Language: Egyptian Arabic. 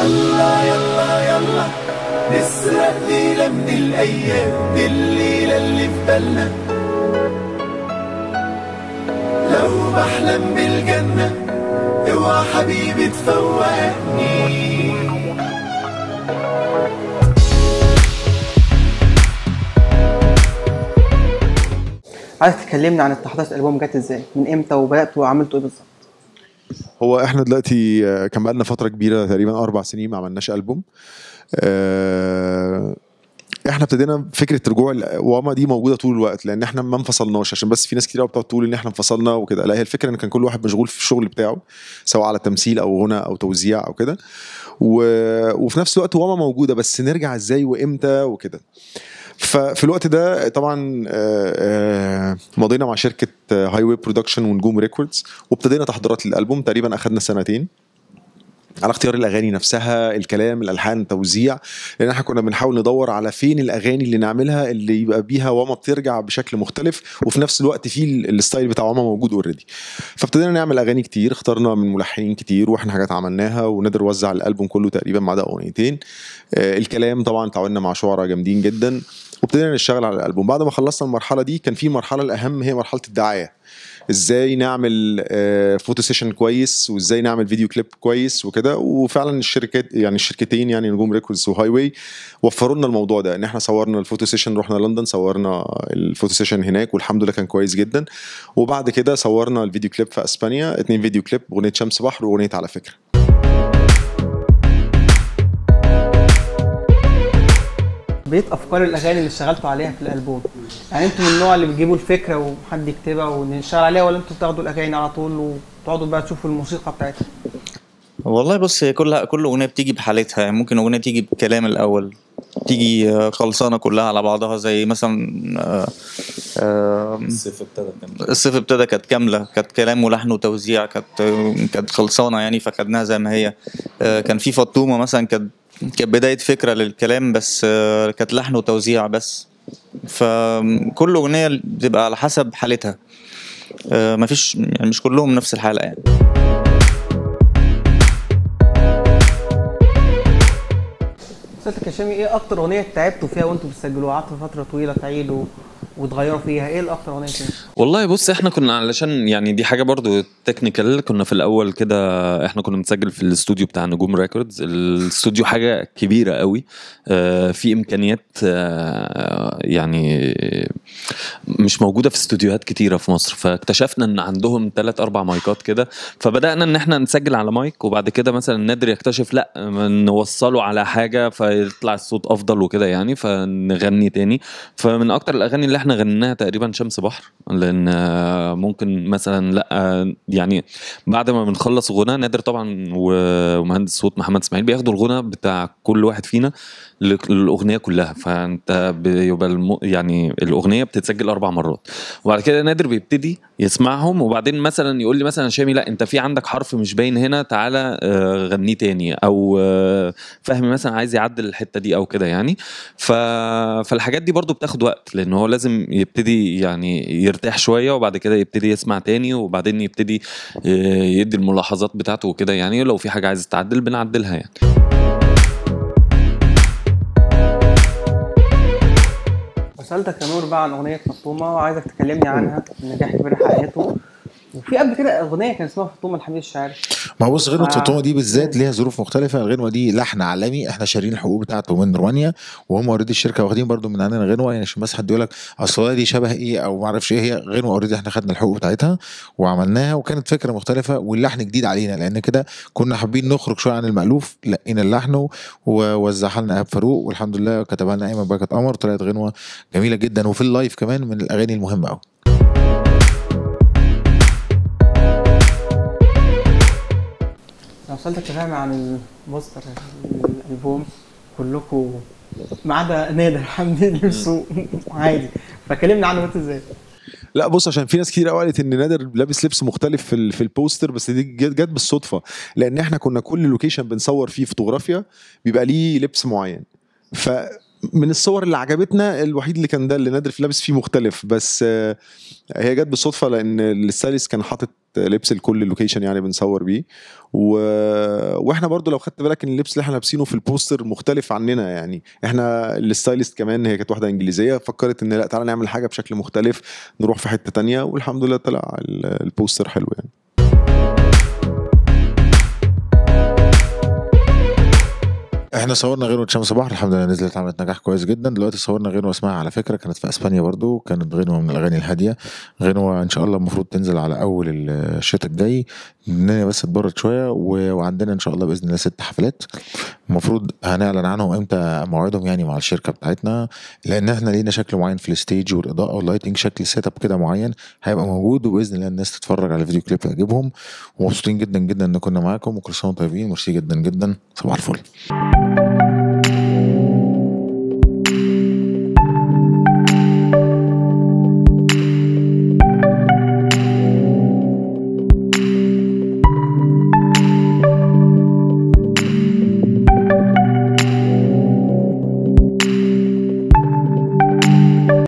يلا يلا يلا نسرق ليلة من الأيام دي الليلة اللي في بالنا لو بحلم بالجنة اوعى حبيبي تفوقني عايزك تكلمنا عن التحضيرات الالبوم جت ازاي من امتى وبداتوا وعملتوا ايه بالظبط هو احنا دلوقتي آه، كان بقالنا فتره كبيره تقريبا اربع سنين ما عملناش البوم آه، احنا ابتدينا فكره رجوع ال- واما دي موجوده طول الوقت لان احنا ما انفصلناش عشان بس في ناس كتير قوي بتقعد تقول ان احنا انفصلنا وكده لا هي الفكره ان كان كل واحد مشغول في الشغل بتاعه سواء على تمثيل او غنى او توزيع او كده و... وفي نفس الوقت واما موجوده بس نرجع ازاي وامتى وكده ففي الوقت ده طبعا آه، آه، مضينا مع شركه هاي وي برودكشن ونجوم ريكوردز وابتدينا تحضيرات للالبوم تقريبا اخذنا سنتين على اختيار الاغاني نفسها الكلام الالحان التوزيع لان احنا كنا بنحاول ندور على فين الاغاني اللي نعملها اللي يبقى بيها واما بترجع بشكل مختلف وفي نفس الوقت في ال- الستايل بتاع واما موجود اوريدي فابتدينا نعمل اغاني كتير اخترنا من ملحنين كتير واحنا حاجات عملناها ونقدر نوزع الالبوم كله تقريبا ما عدا اغنيتين آه، الكلام طبعا تعاوننا مع شعراء جامدين جدا وابتدينا نشتغل على الالبوم بعد ما خلصنا المرحله دي كان في مرحله الاهم هي مرحله الدعايه ازاي نعمل آه، فوتو سيشن كويس وازاي نعمل فيديو كليب كويس وكده وفعلا الشركات يعني الشركتين يعني نجوم ريكوردز وهاي واي وفروا لنا الموضوع ده ان احنا صورنا الفوتو سيشن رحنا لندن صورنا الفوتو سيشن هناك والحمد لله كان كويس جدا وبعد كده صورنا الفيديو كليب في اسبانيا اتنين فيديو كليب اغنيه شمس بحر واغنيه على فكره بقيت افكار الاغاني اللي اشتغلتوا عليها في الالبوم يعني انتوا من النوع اللي بتجيبوا الفكره وحد يكتبها ونشتغل عليها ولا انتوا بتاخدوا الاغاني على طول وتقعدوا بقى تشوفوا الموسيقى بتاعتها والله بص هي كل كل اغنيه بتيجي بحالتها يعني ممكن اغنيه تيجي بكلام الاول تيجي آه، خلصانه كلها على بعضها زي مثلا آه، آه، الصيف ابتدى كان الصيف ابتدى كانت كامله كانت كلام ولحن وتوزيع كانت كانت خلصانه يعني فخدناها زي ما هي آه، كان في فطومه مثلا كانت كانت بدايه فكره للكلام بس آه، كانت لحن وتوزيع بس فكل اغنيه بتبقى على حسب حالتها آه، مفيش يعني مش كلهم نفس الحاله يعني سيادتك يا شامي ايه اكتر اغنيه تعبتوا فيها وانتوا بتسجلوها قعدتوا فتره طويله تعيدوا وتغيروا فيها ايه الاكتر اغنيه فيها والله بص احنا كنا علشان يعني دي حاجه برضو تكنيكال كنا في الاول كده احنا كنا بنسجل في الاستوديو بتاع نجوم ريكوردز الاستوديو حاجه كبيره قوي آه، في امكانيات آه، يعني مش موجوده في استوديوهات كتيره في مصر فاكتشفنا ان عندهم ثلاث اربع مايكات كده فبدانا ان احنا نسجل على مايك وبعد كده مثلا نادر يكتشف لا نوصله على حاجه فيطلع الصوت افضل وكده يعني فنغني تاني فمن اكتر الاغاني اللي احنا غنيناها تقريبا شمس بحر لان آه، ممكن مثلا لا آه، يعني بعد ما بنخلص غنى نادر طبعا و- ومهندس صوت محمد اسماعيل بياخدوا الغنى بتاع كل واحد فينا لل- للاغنيه كلها فانت بيبقى الم... يعني الاغنيه بتتسجل اربع مرات وبعد كده نادر بيبتدي يسمعهم وبعدين مثلا يقول لي مثلا شامي لا انت في عندك حرف مش باين هنا تعالى آه، غنيه تاني او آه، فهمي مثلا عايز يعدل الحته دي او كده يعني ف... فالحاجات دي برضو بتاخد وقت لان هو لازم يبتدي يعني يرتاح شويه وبعد كده يبتدي يسمع تاني وبعدين يبتدي آه، يدي الملاحظات بتاعته وكده يعني لو في حاجه عايز تعدل بنعدلها يعني سالتك يا نور بقى عن اغنيه فطومه وعايزك تكلمني عنها النجاح كبير حققته وفي قبل كده اغنيه كان اسمها فطومه الحميد الشاعري ما هو بص غنوة آه. فطومة دي بالذات ليها ظروف مختلفة الغنوة دي لحن عالمي احنا شارين الحقوق بتاعته من روانيا وهم اوريدي الشركة واخدين برضو من عندنا غنوة يعني عشان بس حد يقول لك اصل هي دي شبه ايه او ما اعرفش ايه هي غنوة اوريدي احنا خدنا الحقوق بتاعتها وعملناها وكانت فكرة مختلفة واللحن جديد علينا لان كده كنا حابين نخرج شوية عن المألوف لقينا اللحن ووزعها لنا ايهاب فاروق والحمد لله كتبها لنا ايمن بركة قمر طلعت غنوة جميلة جدا وفي اللايف كمان من الاغاني المهمة قوي انا سالتك يا فهمي عن البوستر الالبوم كلكم ما عدا نادر حمدي لبسه عادي فكلمني عنه انت ازاي لا بص عشان في ناس كتير قوي قالت ان نادر لابس لبس مختلف في ال- في البوستر بس دي جت جت بالصدفه لان احنا كنا كل لوكيشن بنصور فيه فوتوغرافيا بيبقى ليه لبس معين ف من الصور اللي عجبتنا الوحيد اللي كان ده اللي نادر في لابس فيه مختلف بس آه، هي جت بالصدفه لان الستايلست كان حاطط لبس لكل اللوكيشن يعني بنصور بيه و... واحنا برضو لو خدت بالك ان اللبس اللي احنا لابسينه في البوستر مختلف عننا يعني احنا الستايلست كمان هي كانت واحده انجليزيه فكرت ان لا تعالى نعمل حاجه بشكل مختلف نروح في حته تانية والحمد لله طلع ال- البوستر حلو يعني احنا صورنا غير شمس صباح الحمد لله نزلت عملت نجاح كويس جدا دلوقتي صورنا غنوه اسمها على فكره كانت في اسبانيا برضو كانت غنوه من الاغاني الهاديه غنوه ان شاء الله المفروض تنزل على اول الشتاء الجاي الدنيا بس تبرد شويه و- وعندنا ان شاء الله باذن الله ست حفلات المفروض هنعلن عنهم امتى موعدهم يعني مع الشركه بتاعتنا لان احنا لينا شكل معين في الستيج والاضاءه واللايتنج شكل سيت اب كده معين هيبقى موجود وباذن الله الناس تتفرج على الفيديو كليب يعجبهم ومبسوطين جدا جدا ان كنا معاكم وكل سنه وانتم طيبين ميرسي جدا جدا صباح الفل